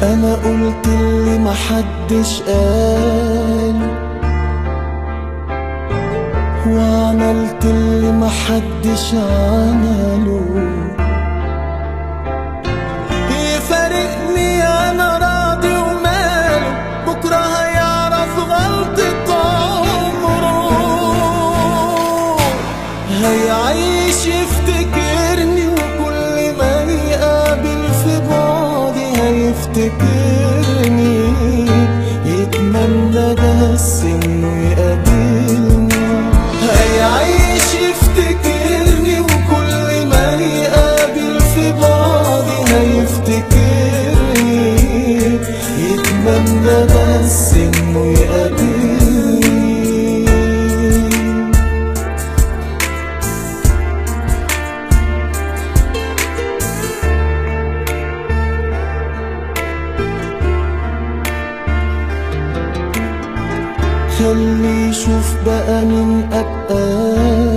انا قلت اللي محدش قال وعملت اللي محدش عمله يفارقني انا راضي وماله بكره هيعرف غلطة عمره هيعيش يفتكرني وكل ما يقابل في بعدي هيفتكرني يتمنى بس انه يقابلني هيعيش يفتكرني وكل ما يقابل في بعضي هيفتكرني يتمنى بس انه يقابلني خلي يشوف بقى من أبقى